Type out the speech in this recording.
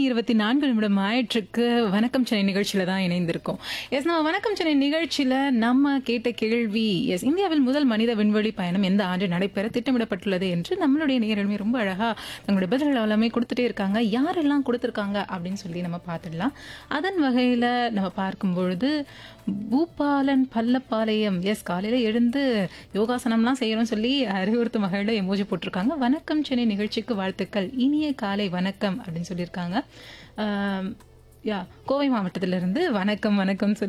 இருபத்தி நான்கு நிமிடம் ஆயிற்றுக்கு வணக்கம் சென்னை நிகழ்ச்சியில தான் இணைந்திருக்கோம் எஸ் நம்ம வணக்கம் சென்னை நிகழ்ச்சியில நம்ம கேட்ட கேள்வி எஸ் இந்தியாவில் முதல் மனித விண்வெளி பயணம் எந்த ஆண்டு நடைபெற திட்டமிடப்பட்டுள்ளது என்று நம்மளுடைய நேரலுமே ரொம்ப அழகா தங்களுடைய பதில்கள் எல்லாமே கொடுத்துட்டே இருக்காங்க யாரெல்லாம் கொடுத்துருக்காங்க அப்படின்னு சொல்லி நம்ம பார்த்துடலாம் அதன் வகையில நம்ம பார்க்கும் பொழுது பூபாலன் பல்லப்பாளையம் எஸ் காலையில எழுந்து யோகாசனம்லாம் செய்யணும்னு சொல்லி அறிவுறுத்தும் வகையில எமோஜி போட்டிருக்காங்க வணக்கம் சென்னை நிகழ்ச்சிக்கு வாழ்த்துக்கள் இனிய காலை வணக்கம் அப்படின்னு சொல்லியிருக்காங்க ஆம், யா கோவை மாவட்டத்திலிருந்து வணக்கம் வணக்கம் சொல்லி